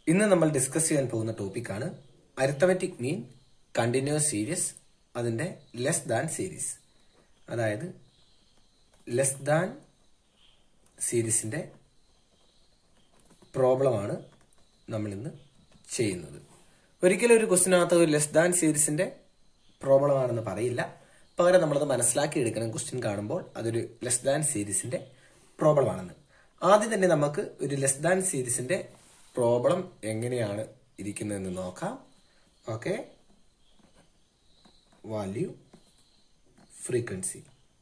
ഇന്ന് നമ്മൾ ഡിസ്കസ് ചെയ്യാൻ പോകുന്ന ടോപ്പിക്കാണ് അരിത്തമെറ്റിക് മീൻ കണ്ടിന്യൂസ് സീരീസ് അതിന്റെ ലെസ് ദാൻ സീരീസ് അതായത് ലെസ് ദാൻ സീരീസിന്റെ പ്രോബ്ലമാണ് നമ്മൾ ഇന്ന് ചെയ്യുന്നത് ഒരിക്കലും ഒരു ക്വസ്റ്റിനകത്ത് ഒരു ലെസ് ദാൻ സീരീസിന്റെ പ്രോബ്ലം ആണെന്ന് പറയില്ല പകരം നമ്മളത് മനസ്സിലാക്കി എടുക്കണം ക്വസ്റ്റ്യൻ കാണുമ്പോൾ അതൊരു ലെസ് ദാൻ സീരീസിന്റെ പ്രോബ്ലം ആണെന്ന് ആദ്യം തന്നെ നമുക്ക് ഒരു ലെസ് ദാൻ സീരീസിന്റെ പ്രോബ്ലം എങ്ങനെയാണ് ഇരിക്കുന്നതെന്ന് നോക്കാം ഓക്കെ വാല്യൂ ഫ്രീക്വൻസി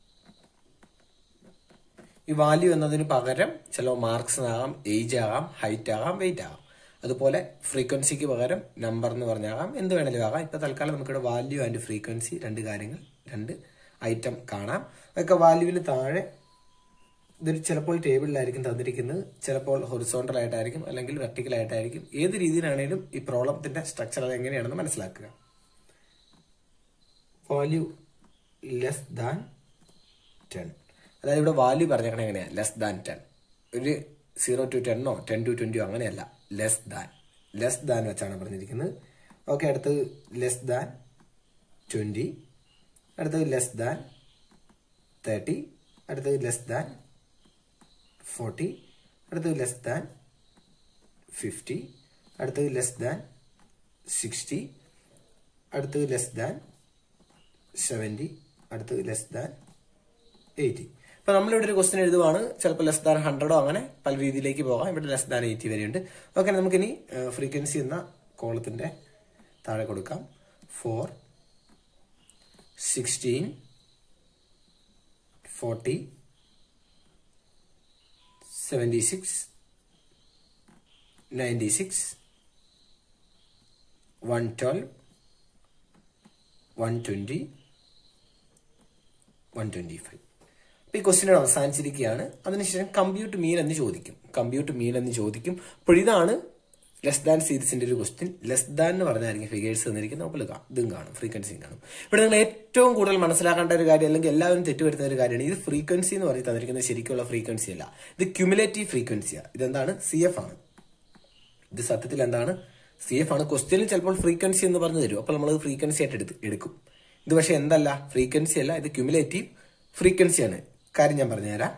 ഈ വാല്യൂ എന്നതിന് പകരം ചില മാർക്സ് ആകാം ഏജ് ആകാം ഹൈറ്റ് ആകാം വെയിറ്റ് ആകാം അതുപോലെ ഫ്രീക്വൻസിക്ക് പകരം നമ്പർ എന്ന് പറഞ്ഞാകാം എന്ത് വേണേലും ആകാം ഇപ്പൊ തൽക്കാലം നമുക്കിവിടെ വാല്യൂ ആൻഡ് ഫ്രീക്വൻസി രണ്ട് കാര്യങ്ങൾ രണ്ട് ഐറ്റം കാണാം അതൊക്കെ വാല്യൂവിന് താഴെ ഇതൊരു ചിലപ്പോൾ ടേബിളിലായിരിക്കും തന്നിരിക്കുന്നത് ചിലപ്പോൾ ഹൊറിസോണ്ടൽ ആയിട്ടായിരിക്കും അല്ലെങ്കിൽ വെർട്ടിക്കൽ ആയിട്ടായിരിക്കും ഏത് രീതിയിലാണെങ്കിലും ഈ പ്രോബ്ലത്തിന്റെ സ്ട്രക്ചർ അത് എങ്ങനെയാണെന്ന് മനസ്സിലാക്കുക വാല്യൂ ലെസ് ദാൻ ടെൻ അതായത് ഇവിടെ വാല്യൂ പറഞ്ഞേക്കണേ എങ്ങനെയാ ലെസ് ദാൻ ടെൻ ഒരു സീറോ ടു ടെന്നോ ടെൻ ടു ട്വന്റിയോ അങ്ങനെയല്ല ലെസ് ദാൻ ലെസ് ദാൻ വെച്ചാണ് പറഞ്ഞിരിക്കുന്നത് ഓക്കെ അടുത്തത് ലെസ് ദാൻ ട്വന്റി അടുത്തത് ലെസ് ദാൻ തേർട്ടി അടുത്തത് ലെസ് ദാൻ ഫോർട്ടി അടുത്തത് ലെസ് ദാൻ ഫിഫ്റ്റി അടുത്തത് ലെസ് ദാൻ സിക്സ്റ്റി അടുത്തത് ലെസ് ദാൻ സെവൻറ്റി അടുത്തത് ലെസ് ദാൻ എയ്റ്റി അപ്പൊ നമ്മളിവിടെ ഒരു ക്വസ്റ്റ്യൻ എഴുതുവാണ് ചിലപ്പോൾ ലെസ് ദാൻ ഹൺഡ്രഡോ അങ്ങനെ പല രീതിയിലേക്ക് പോകാം ഇവിടെ ലെസ് ദാൻ എയ്റ്റി വരെയുണ്ട് ഓക്കെ നമുക്കിനി ഫ്രീക്വൻസി എന്ന കോളത്തിന്റെ താഴെ കൊടുക്കാം four sixteen forty seventy six ninety six one twelve one twenty one twenty five അപ്പോൾ ഈ ക്വസ്റ്റ്യൻ അവസാനിച്ചിരിക്കുകയാണ് അതിനുശേഷം കമ്പ്യൂട്ട് മീൻ എന്ന് ചോദിക്കും കമ്പ്യൂട്ട് മീൻ എന്ന് ചോദിക്കും അപ്പോൾ ഇതാണ് ലെസ് ദാൻ സീരീസിന്റെ ഒരു ക്വസ്റ്റ്യൻ ലെസ് ദാൻ എന്ന് പറഞ്ഞായിരിക്കും ഫിഗേഴ്സ് തന്നിരിക്കുന്നത് അപ്പോൾ ഇതും കാണും ഫ്രീക്വൻസിയും കാണും ഇവിടെ നിങ്ങൾ ഏറ്റവും കൂടുതൽ മനസ്സിലാക്കേണ്ട ഒരു കാര്യം അല്ലെങ്കിൽ എല്ലാവരും തെറ്റുവരുത്തുന്ന ഒരു കാര്യമാണ് ഇത് ഫ്രീക്വൻസി എന്ന് പറഞ്ഞ് തന്നിരിക്കുന്നത് ശരിക്കുള്ള ഫ്രീക്വൻസി അല്ല ഇത് ക്യുമുലേറ്റീവ് ഫ്രീക്വൻസിയാണ് ഇതെന്താണ് സി എഫ് ആണ് ഇത് സത്യത്തിൽ എന്താണ് സി എഫ് ആണ് ക്വസ്റ്റ്യനിൽ ചിലപ്പോൾ ഫ്രീക്വൻസി എന്ന് പറഞ്ഞു തരും അപ്പോൾ നമ്മൾ ഫ്രീക്വൻസി ആയിട്ട് എടുത്ത് എടുക്കും ഇത് പക്ഷെ എന്തല്ല ഫ്രീക്വൻസി അല്ല ഇത് ക്യുമുലേറ്റീവ് ഫ്രീക്വൻസിയാണ് കാര്യം ഞാൻ പറഞ്ഞുതരാം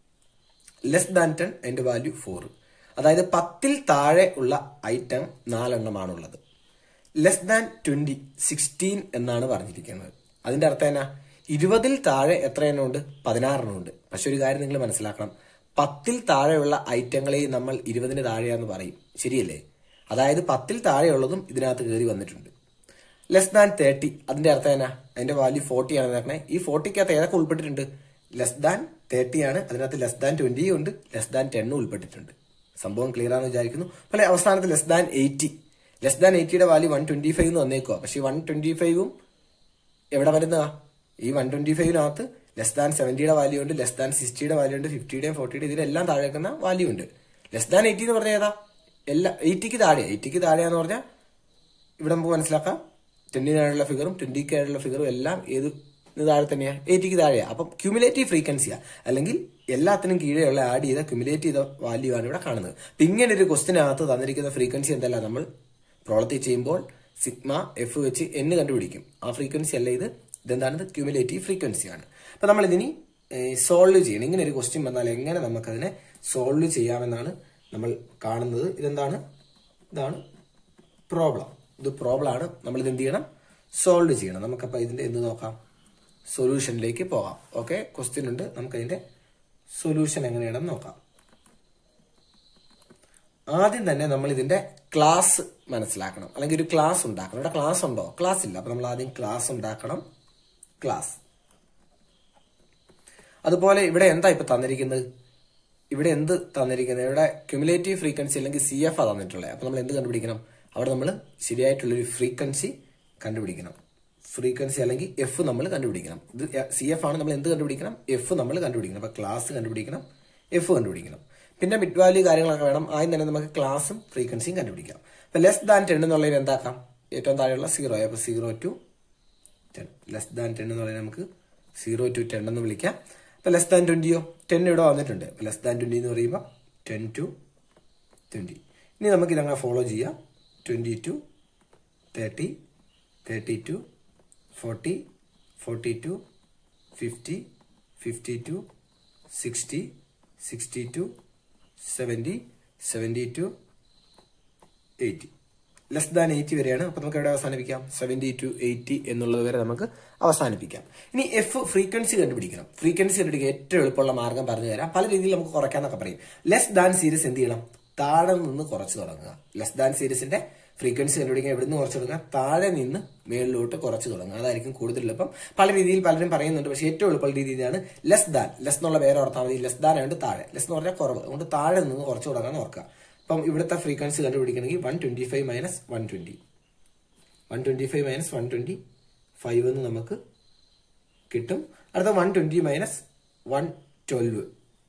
ലെസ് ദാൻ ടെൻ അതിന്റെ വാല്യൂ ഫോർ അതായത് പത്തിൽ താഴെ ഉള്ള ഐറ്റം നാലെണ്ണമാണുള്ളത് ലെസ് ദാൻ ട്വന്റി സിക്സ്റ്റീൻ എന്നാണ് പറഞ്ഞിരിക്കുന്നത് അതിന്റെ അർത്ഥം എന്നാ ഇരുപതിൽ താഴെ എത്ര എണ്ണം ഉണ്ട് പതിനാറെണ്ണം ഉണ്ട് പക്ഷെ ഒരു കാര്യം നിങ്ങൾ മനസ്സിലാക്കണം പത്തിൽ താഴെയുള്ള ഐറ്റങ്ങളെ നമ്മൾ ഇരുപതിന് താഴെയാന്ന് പറയും ശരിയല്ലേ അതായത് പത്തിൽ താഴെയുള്ളതും ഇതിനകത്ത് കയറി വന്നിട്ടുണ്ട് ലെസ് ദാൻ തേർട്ടി അതിന്റെ അർത്ഥം എന്നാ അതിന്റെ വാല്യൂ ഫോർട്ടി ആണെന്ന് പറഞ്ഞാൽ ഈ ഫോർട്ടിക്കകത്ത് ഏതൊക്കെ ഉൾപ്പെട്ടിട്ടുണ്ട് ലെസ് ദാൻ തേർട്ടി ആണ് അതിനകത്ത് ലെസ് ദാൻ ട്വന്റിയും ഉണ്ട് ലെസ് ദാൻ ടെന്നും ഉൾപ്പെട്ടിട്ടുണ്ട് സംഭവം ക്ലിയർ ആണെന്ന് വിചാരിക്കുന്നു പല അവസാനത്ത് less than eighty less than എയ്റ്റിയുടെ വാല്യൂ വൺ ട്വന്റി ഫൈവ് എന്ന് വന്നേക്കുക പക്ഷേ വൺ ട്വന്റി ഫൈവും എവിടെ വരുന്നതാ ഈ വൺ ട്വന്റി ഫൈവിനകത്ത് ലെസ് ദാൻ സെവന്റിയുടെ വാല്യൂ ഉണ്ട് ലെസ് ദാൻ സിക്സ്റ്റിയുടെ വാല്യൂ ഉണ്ട് ഫിഫ്റ്റിയുടെയും ഫോർട്ടിയുടെ ഇതിലെല്ലാം താഴെ വെക്കുന്ന വാല്യൂ ഉണ്ട് ലെസ് ദാൻ എയ്റ്റി എന്ന് പറഞ്ഞാൽ ഏതാ എല്ലാ എയ്റ്റിക്ക് താഴെ എയ്റ്റിക്ക് താഴെയാന്ന് പറഞ്ഞാൽ ഇവിടെ നമുക്ക് മനസ്സിലാക്കാം ടെന്നിനായുള്ള ഫിഗറും ട്വന്റിക്കായുള്ള ഫിഗറും എല്ലാം ഏത് താഴെ തന്നെയാണ് എയ്റ്റിക്ക് താഴെയാണ് അപ്പം ക്യുമുലേറ്റീവ് ഫ്രീക്വൻസിയാണ് അല്ലെങ്കിൽ എല്ലാത്തിനും കീഴെയുള്ള ആഡ് ചെയ്ത ക്യുമുലേറ്റ് ചെയ്ത വാല്യൂ ആണ് ഇവിടെ കാണുന്നത് അപ്പം ഇങ്ങനെ ഒരു ക്വസ്റ്റിനകത്ത് തന്നിരിക്കുന്ന ഫ്രീക്വൻസി എന്തല്ല നമ്മൾ പ്രോളത്തിൽ ചെയ്യുമ്പോൾ സിഗ്മ എഫ് വെച്ച് എന്ന് കണ്ടുപിടിക്കും ആ ഫ്രീക്വൻസി അല്ല ഇത് ഇതെന്താണ് ക്യുമുലേറ്റീവ് ഫ്രീക്വൻസിയാണ് അപ്പം നമ്മൾ ഇതിനി സോൾവ് ചെയ്യണം ഇങ്ങനെ ഒരു ക്വസ്റ്റ്യൻ വന്നാൽ എങ്ങനെ നമുക്കതിനെ സോൾവ് ചെയ്യാമെന്നാണ് നമ്മൾ കാണുന്നത് ഇതെന്താണ് ഇതാണ് പ്രോബ്ലം ഇത് പ്രോബ്ലം ആണ് നമ്മൾ ഇത് എന്ത് ചെയ്യണം സോൾവ് ചെയ്യണം നമുക്കപ്പോൾ ഇതിന്റെ എന്ത് നോക്കാം സൊല്യൂഷനിലേക്ക് പോകാം ഓക്കെ ക്വസ്റ്റ്യൻ ഉണ്ട് നമുക്കതിന്റെ സൊല്യൂഷൻ എങ്ങനെയാണെന്ന് നോക്കാം ആദ്യം തന്നെ നമ്മൾ ഇതിന്റെ ക്ലാസ് മനസ്സിലാക്കണം അല്ലെങ്കിൽ ഒരു ക്ലാസ് ഉണ്ടാക്കണം ഇവിടെ ക്ലാസ് ഉണ്ടോ ക്ലാസ് ഇല്ല അപ്പൊ നമ്മൾ ആദ്യം ക്ലാസ് ഉണ്ടാക്കണം ക്ലാസ് അതുപോലെ ഇവിടെ എന്താ ഇപ്പൊ തന്നിരിക്കുന്നത് ഇവിടെ എന്ത് തന്നിരിക്കുന്നത് ഇവിടെ ക്യുമുലേറ്റീവ് ഫ്രീക്വൻസി അല്ലെങ്കിൽ സി എഫ് ആ തന്നിട്ടുള്ളത് അപ്പൊ നമ്മൾ എന്ത് കണ്ടുപിടിക്കണം അവിടെ നമ്മൾ ശരിയായിട്ടുള്ളൊരു ഫ്രീക്വൻസി കണ്ടുപിടിക്കണം ഫ്രീക്വൻസി അല്ലെങ്കിൽ എഫ് നമ്മൾ കണ്ടുപിടിക്കണം ഇത് സി എഫ് ആണ് നമ്മൾ എന്ത് കണ്ടുപിടിക്കണം എഫ് നമ്മൾ കണ്ടുപിടിക്കണം അപ്പൊ ക്ലാസ് കണ്ടുപിടിക്കണം എഫ് കണ്ടുപിടിക്കണം പിന്നെ മിഡ് വാല്യൂ കാര്യങ്ങളൊക്കെ വേണം ആദ്യം തന്നെ നമുക്ക് ക്ലാസും ഫ്രീക്വൻസിയും കണ്ടുപിടിക്കാം അപ്പൊ ലെസ് ദാൻ ടെൻ എന്നുള്ളതിൽ എന്താക്കാം ഏറ്റവും താഴെയുള്ള സീറോ അപ്പൊ zero to ten less than ten എന്ന് പറയുന്നത് നമുക്ക് സീറോ ടു ടെൻ എന്ന് വിളിക്കാം അപ്പൊ ലെസ് ദാൻ ട്വന്റിയോ ടെൻ ഇവിടെ വന്നിട്ടുണ്ട് ലെസ് ദാൻ ട്വന്റി എന്ന് പറയുമ്പോൾ ടെൻ ടു ട്വന്റി ഇനി നമുക്ക് ഇതങ്ങനെ ഫോളോ ചെയ്യാം twenty to thirty thirty to forty forty to fifty fifty to sixty sixty to seventy seventy to eighty less than eighty വരെയാണ് അപ്പൊ നമുക്ക് എവിടെ അവസാനിപ്പിക്കാം സെവൻറ്റി ടു എയ്റ്റി എന്നുള്ളത് വരെ നമുക്ക് അവസാനിപ്പിക്കാം ഇനി എഫ് ഫ്രീക്വൻസി കണ്ടുപിടിക്കണം ഫ്രീക്വൻസി കണ്ടുപിടിക്കാൻ ഏറ്റവും എളുപ്പമുള്ള മാർഗം പറഞ്ഞു തരാം പല രീതിയിൽ നമുക്ക് കുറയ്ക്കാന്നൊക്കെ പറയും ലെസ് ദാൻ സീരീസ് എന്ത് ചെയ്യണം താഴെ നിന്ന് കുറച്ച് തുടങ്ങുക ലെസ് ദാൻ സീരീസിന്റെ ഫ്രീക്വൻസി കണ്ടുപിടിക്കാൻ എവിടുന്ന് കുറച്ച് തുടങ്ങുക താഴെ നിന്ന് മേളിലോട്ട് കുറച്ച് തുടങ്ങുക അതായിരിക്കും കൂടുതൽ എളുപ്പം പല രീതിയിൽ പലരും പറയുന്നുണ്ട് പക്ഷേ ഏറ്റവും എളുപ്പമുള്ള രീതി ഇതാണ് ലെസ് ദാൻ ലെസ് എന്നുള്ള പേര് ഓർത്താൽ മതി ലെസ് ദാൻ ആയതുകൊണ്ട് താഴെ ലെസ് എന്ന് പറഞ്ഞാൽ കുറവ് അതുകൊണ്ട് താഴെ നിന്ന് കുറച്ച് തുടങ്ങാൻ ഓർക്കുക അപ്പം ഇവിടുത്തെ ഫ്രീക്വൻസി കണ്ടുപിടിക്കണമെങ്കിൽ one twenty five minus one twenty one twenty five minus one twenty five എന്ന് നമുക്ക് കിട്ടും അടുത്ത one twenty minus one twelve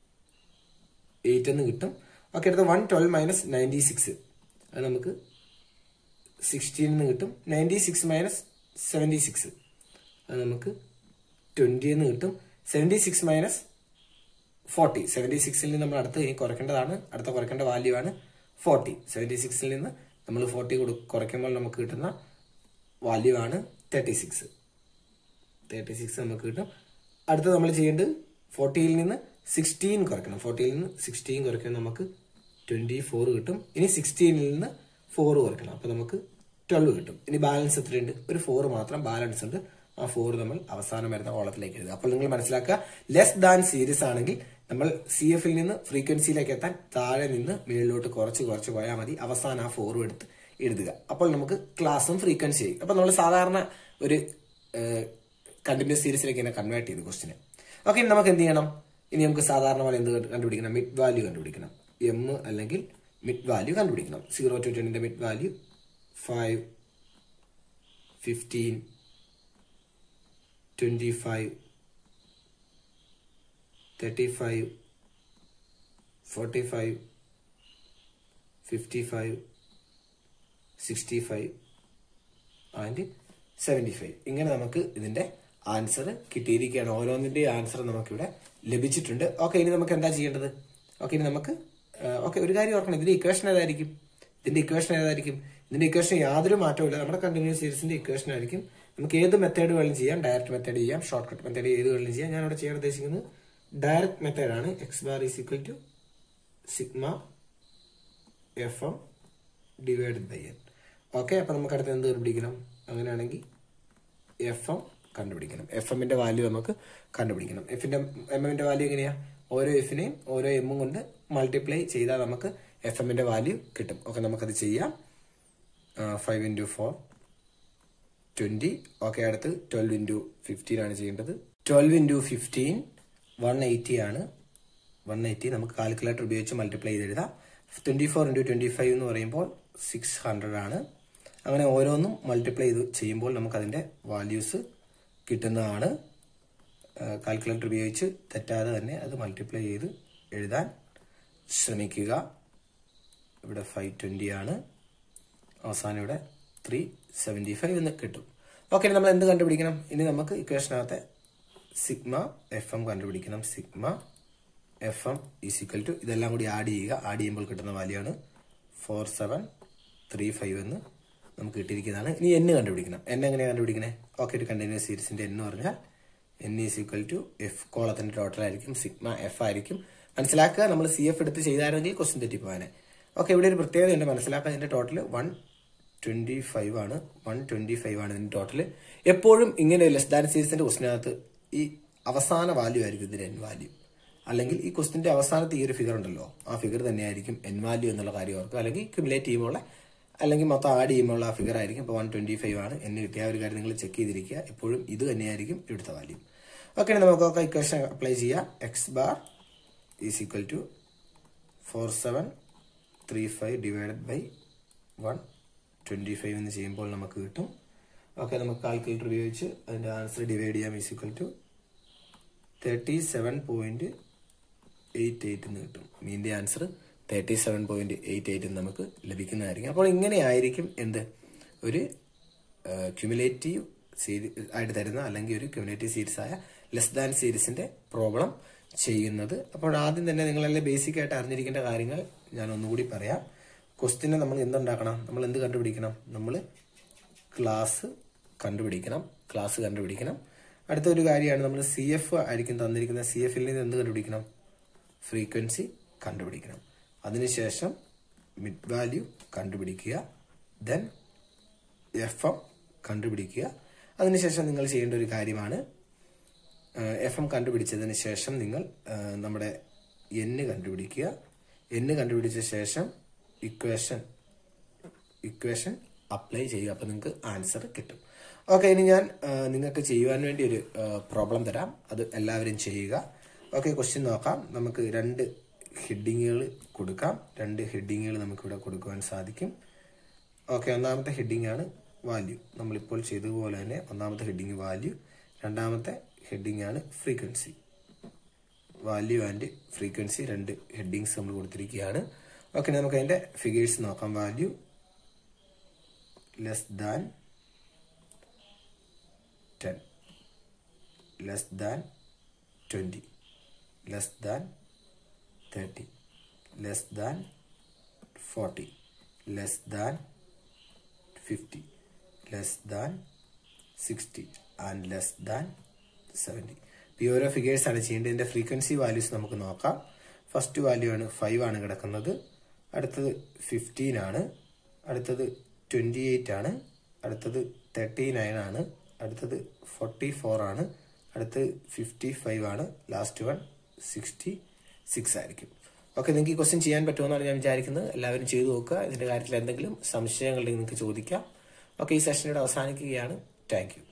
eight എന്ന് കിട്ടും ഓക്കെ അടുത്ത one twelve minus ninety six അത് നമുക്ക് സിക്സ്റ്റീൻ എന്ന് കിട്ടും ninety six minus seventy six അത് നമുക്ക് ട്വന്റി എന്ന് കിട്ടും seventy six minus forty seventy സിക്സിൽ നിന്ന് നമ്മൾ അടുത്ത് ഇനി കുറയ്ക്കേണ്ടതാണ് അടുത്ത കുറയ്ക്കേണ്ട വാല്യൂ ആണ് ഫോർട്ടി സെവൻറ്റി സിക്സിൽ നിന്ന് നമ്മൾ ഫോർട്ടി കുറയ്ക്കുമ്പോൾ നമുക്ക് കിട്ടുന്ന വാല്യൂ ആണ് തേർട്ടി സിക്സ് തേർട്ടി സിക്സ് നമുക്ക് കിട്ടും അടുത്ത നമ്മൾ ചെയ്യേണ്ടത് ഫോർട്ടിയിൽ നിന്ന് സിക്സ്റ്റീൻ കുറയ്ക്കണം ഫോർട്ടിയിൽ നിന്ന് സിക്സ്റ്റീൻ കുറയ്ക്കാൻ നമുക്ക് ട്വന്റി ഫോർ കിട്ടും ഇനി സിക്സ്റ്റീനിൽ നിന്ന് ഫോർ കുറയ്ക്കണം അപ്പൊ നമുക്ക് ട്വൽവ് കിട്ടും ഇനി ബാലൻസ് എത്രയുണ്ട് ഒരു ഫോർ മാത്രം ബാലൻസ് ഉണ്ട് ആ ഫോർ നമ്മൾ അവസാനം വരുന്ന കോളത്തിലേക്ക് എഴുതുക അപ്പോൾ നിങ്ങൾ മനസ്സിലാക്കുക ലെസ് ദാൻ സീരീസ് ആണെങ്കിൽ നമ്മൾ സി എഫിൽ നിന്ന് ഫ്രീക്വൻസിയിലേക്ക് എത്താൻ താഴെ നിന്ന് മുകളിലോട്ട് കുറച്ച് കുറച്ച് പോയാൽ മതി അവസാനം ആ ഫോറും എടുത്ത് എഴുതുക അപ്പോൾ നമുക്ക് ക്ലാസ്സും ഫ്രീക്വൻസി ആയി അപ്പോൾ നമ്മൾ സാധാരണ ഒരു കണ്ടിന്യൂസ് സീരീസിലേക്ക് തന്നെ കൺവേർട്ട് ചെയ്തു ക്വസ്റ്റിനെ ഓക്കെ ഇനി നമുക്ക് എന്ത് ചെയ്യണം ഇനി നമുക്ക് സാധാരണ പോലെ എന്ത് കണ്ടുപിടിക്കണം മിഡ് വാല്യൂ കണ്ടുപിടിക്കണം എം അല്ലെങ്കിൽ മിഡ് വാല്യൂ കണ്ടുപിടിക്കണം സീറോ ടു ടെന്നിന്റെ mid value five fifteen twenty five thirty five forty five fifty five sixty five and seventy five ഇങ്ങനെ നമുക്ക് ഇതിന്റെ ആൻസർ കിട്ടിയിരിക്കുകയാണ് ഓരോന്നിന്റെ ആൻസർ നമുക്കിവിടെ ലഭിച്ചിട്ടുണ്ട് ഓക്കെ ഇനി നമുക്ക് എന്താ ചെയ്യേണ്ടത് ഓക്കെ ഇനി നമുക്ക് ഓക്കെ ഒരു കാര്യം ഓർക്കണം ഇതിന്റെ ഇക്വേഷൻ ഏതായിരിക്കും ഇതിന്റെ ഇക്വേഷൻ ഏതായിരിക്കും ഇതിന്റെ ഇക്വേഷൻ യാതൊരു മാറ്റവും ഇല്ല നമ്മുടെ കണ്ടിന്യൂസ് സീരീസിന്റെ ഇക്വേഷൻ ആയിരിക്കും നമുക്ക് ഏത് മെത്തേഡ് വേണം ചെയ്യാം ഡയറക്റ്റ് മെത്തേഡ് ചെയ്യാം ഷോർട്ട് കട്ട് മെത്തേഡ് ഏത് വേണം ചെയ്യാം ഞാൻ ഇവിടെ ചെയ്യാൻ ഉദ്ദേശിക്കുന്നത് ഡയറക്റ്റ് മെത്തേഡ് ആണ് X bar is equal to sigma F M divide by N okay അപ്പൊ നമുക്ക് അടുത്ത് എന്ത് കണ്ടുപിടിക്കണം അങ്ങനെയാണെങ്കിൽ എഫ് എം കണ്ടുപിടിക്കണം എഫ് എമ്മിന്റെ വാല്യൂ നമുക്ക് കണ്ടുപിടിക്കണം എഫിന്റെ എം എമ്മിന്റെ വാല്യൂ എങ്ങനെയാ ഓരോ എഫിനെയും ഓരോ എമ്മും കൊണ്ട് മൾട്ടിപ്ലൈ ചെയ്താൽ നമുക്ക് എഫ് എമ്മിന്റെ വാല്യൂ കിട്ടും ഓക്കെ നമുക്കത് ചെയ്യാം five into four twenty okay അടുത്ത് ട്വൽവ് ഇൻറ്റു ഫിഫ്റ്റീൻ ആണ് ചെയ്യേണ്ടത് twelve into fifteen one eighty ആണ് വൺ എയ്റ്റി നമുക്ക് കാൽക്കുലേറ്റർ ഉപയോഗിച്ച് മൾട്ടിപ്ലൈ ചെയ്ത് എഴുതാം twenty four into twenty five എന്ന് പറയുമ്പോൾ സിക്സ് ഹൺഡ്രഡ് ആണ് അങ്ങനെ ഓരോന്നും മൾട്ടിപ്ലൈ ചെയ്ത് ചെയ്യുമ്പോൾ നമുക്ക് അതിന്റെ വാല്യൂസ് കിട്ടുന്നതാണ് കാൽക്കുലേറ്റർ ഉപയോഗിച്ച് തെറ്റാതെ തന്നെ അത് മൾട്ടിപ്ലൈ ചെയ്ത് എഴുതാൻ ശ്രമിക്കുക ഇവിടെ ഫൈവ് ട്വന്റി ആണ് അവസാനം ഇവിടെ ത്രീ സെവൻറ്റി ഫൈവ് എന്ന് കിട്ടും ഓക്കെ നമ്മൾ എന്ത് കണ്ടുപിടിക്കണം ഇനി നമുക്ക് ഇക്വേഷനകത്തെ സിഗ്മ എഫ് എം കണ്ടുപിടിക്കണം sigma F M is equal to ഇതെല്ലാം കൂടി ആഡ് ചെയ്യുക ആഡ് ചെയ്യുമ്പോൾ കിട്ടുന്ന വാല്യൂ ആണ് ഫോർ സെവൻ ത്രീ ഫൈവ് എന്ന് നമുക്ക് കിട്ടിയിരിക്കുന്നതാണ് ഇനി എൻ കണ്ടുപിടിക്കണം എൻ എങ്ങനെയാണ് കണ്ടുപിടിക്കണേ ഓക്കെ ഒരു കണ്ടിന്യൂസ് സീരീസിന്റെ എന്ന് പറഞ്ഞാൽ N is equal to F കോളത്തിന്റെ ടോട്ടൽ ആയിരിക്കും സിഗ്മ എഫ് ആയിരിക്കും മനസ്സിലാക്കുക നമ്മൾ സി എഫ് എടുത്ത് ചെയ്തായിരുന്നെങ്കിൽ ക്വസ്റ്റ്യൻ തെറ്റിപ്പോവാനെ ഓക്കെ ഇവിടെ ഒരു പ്രത്യേകത ഉണ്ട് മനസ്സിലാക്കുക ഇതിന്റെ ടോട്ടൽ വൺ ട്വന്റി ഫൈവ് ആണ് വൺ ട്വന്റി ഫൈവ് ആണ് ഇതിന്റെ ടോട്ടൽ എപ്പോഴും ഇങ്ങനെ ലെസ് ദാൻ സീരീസിന്റെ ക്വസ്റ്റിനകത്ത് ഈ അവസാന വാല്യൂ ആയിരിക്കും ഇതിന്റെ എൻ വാല്യൂ അല്ലെങ്കിൽ ഈ ക്വസ്റ്റിന്റെ അവസാനത്തെ ഈ ഒരു ഫിഗർ ഉണ്ടല്ലോ ആ ഫിഗർ തന്നെയായിരിക്കും എൻ വാല്യൂ എന്നുള്ള കാര്യം ഓർക്കുക അല്ലെങ്കിൽ ക്യുമുലേറ്റ് ചെയ്യുമ്പോൾ അല്ലെങ്കിൽ മൊത്തം ആഡ് ചെയ്യുമ്പോൾ ആ ഫിഗർ ആയിരിക്കും ഇപ്പോൾ വൺ ട്വന്റി ഫൈവ് ആണ് എന്ന് കിട്ടിയ ആ ഒരു കാര്യം നിങ്ങൾ ചെക്ക് ചെയ്തിരിക്കുക എപ്പോഴും ഇത് തന്നെയായിരിക്കും ഇവിടുത്തെ വാല്യൂ ഓക്കെ നമുക്കൊക്കെ ഇക്വേഷൻ അപ്ലൈ ചെയ്യാം X bar is equal to four seven three five divided by one twenty five എന്ന് ചെയ്യുമ്പോൾ നമുക്ക് കിട്ടും ഓക്കെ നമുക്ക് കാൽക്കുലേറ്റർ ഉപയോഗിച്ച് അതിന്റെ ആൻസർ ഡിവൈഡ് ചെയ്യാം is equal to thirty seven point eight eight എന്ന് കിട്ടും മീൻ്റെ answer thirty seven point eight eight നമുക്ക് ലഭിക്കുന്നതായിരിക്കും അപ്പോൾ ഇങ്ങനെയായിരിക്കും എന്ത് ഒരു ക്യുമുലേറ്റീവ് സീരീ ആയിട്ട് തരുന്ന അല്ലെങ്കിൽ ഒരു ക്യുമുലേറ്റീവ് സീരീസ് ആയ ലെസ് ദാൻ സീരീസിന്റെ പ്രോബ്ലം ചെയ്യുന്നത് അപ്പോൾ ആദ്യം തന്നെ നിങ്ങളെല്ലാം ബേസിക് ആയിട്ട് അറിഞ്ഞിരിക്കേണ്ട കാര്യങ്ങൾ ഞാൻ ഒന്നുകൂടി പറയാം ക്വസ്റ്റിനെ നമ്മൾ എന്തുണ്ടാക്കണം നമ്മൾ എന്ത് കണ്ടുപിടിക്കണം നമ്മൾ ക്ലാസ് കണ്ടുപിടിക്കണം ക്ലാസ് കണ്ടുപിടിക്കണം അടുത്ത ഒരു കാര്യമാണ് നമ്മൾ സി എഫ് ആയിരിക്കും തന്നിരിക്കുന്ന സി എഫിൽ നിന്ന് എന്ത് കണ്ടുപിടിക്കണം ഫ്രീക്വൻസി കണ്ടുപിടിക്കണം അതിനുശേഷം മിഡ് വാല്യൂ കണ്ടുപിടിക്കുക ദെൻ എഫ് എം കണ്ടുപിടിക്കുക അതിനുശേഷം നിങ്ങൾ ചെയ്യേണ്ട ഒരു കാര്യമാണ് എഫ് എം കണ്ടുപിടിച്ചതിന് ശേഷം നിങ്ങൾ ആ, നമ്മുടെ എന്ന് കണ്ടുപിടിക്കുക എന്ന് കണ്ടുപിടിച്ച ശേഷം ഇക്വേഷൻ ഇക്വേഷൻ അപ്ലൈ ചെയ്യുക അപ്പോൾ നിങ്ങൾക്ക് ആൻസർ കിട്ടും ഓക്കെ ഇനി ഞാൻ ആ, നിങ്ങൾക്ക് ചെയ്യുവാൻ വേണ്ടി ഒരു പ്രോബ്ലം തരാം അത് എല്ലാവരും ചെയ്യുക ഓക്കെ ക്വസ്റ്റ്യൻ നോക്കാം നമുക്ക് രണ്ട് ഹെഡിങ്ങുകൾ കൊടുക്കാം രണ്ട് ഹെഡിങ്ങുകൾ നമുക്കിവിടെ കൊടുക്കുവാൻ സാധിക്കും ഓക്കെ ഒന്നാമത്തെ ഹെഡിങ് ആണ് വാല്യൂ നമ്മളിപ്പോൾ ചെയ്തതുപോലെ തന്നെ ഒന്നാമത്തെ ഹെഡിങ് വാല്യൂ രണ്ടാമത്തെ ഹെഡിങ് ആണ് ഫ്രീക്വൻസി വാല്യൂ ആൻഡ് ഫ്രീക്വൻസി രണ്ട് ഹെഡിങ്സ് നമ്മൾ കൊടുത്തിരിക്കുകയാണ് ഓക്കെ നമുക്ക് അതിന്റെ ഫിഗേഴ്സ് നോക്കാം value less than ten less than twenty less than thirty less than forty less than fifty less than sixty and less than seventy ഈ ഓരോ figures ആണ് ചെയ്യേണ്ടത് ഇതിന്റെ ഫ്രീക്വൻസി വാല്യൂസ് നമുക്ക് നോക്കാം ഫസ്റ്റ് വാല്യൂ ആണ് ഫൈവ് ആണ് കിടക്കുന്നത് അടുത്തത് ഫിഫ്റ്റീൻ ആണ് അടുത്തത് ട്വൻറ്റി എയ്റ്റ് ആണ് അടുത്തത് തേർട്ടി നയൻ ആണ് അടുത്തത് ഫോർട്ടി ഫോർ ആണ് അടുത്തത് ഫിഫ്റ്റി ഫൈവ് ആണ് ലാസ്റ്റ് വൺ സിക്സ്റ്റി സിക്സ് ആയിരിക്കും ഓക്കെ നിങ്ങൾക്ക് ഈ ക്വസ്റ്റ്യൻ ചെയ്യാൻ പറ്റുമെന്നാണ് ഞാൻ വിചാരിക്കുന്നത് എല്ലാവരും ചെയ്തു നോക്കുക ഇതിന്റെ കാര്യത്തിൽ എന്തെങ്കിലും സംശയങ്ങളുണ്ടെങ്കിൽ നിങ്ങൾക്ക് ചോദിക്കാം ഓക്കെ ഈ സെഷനോട് അവസാനിക്കുകയാണ് താങ്ക് യു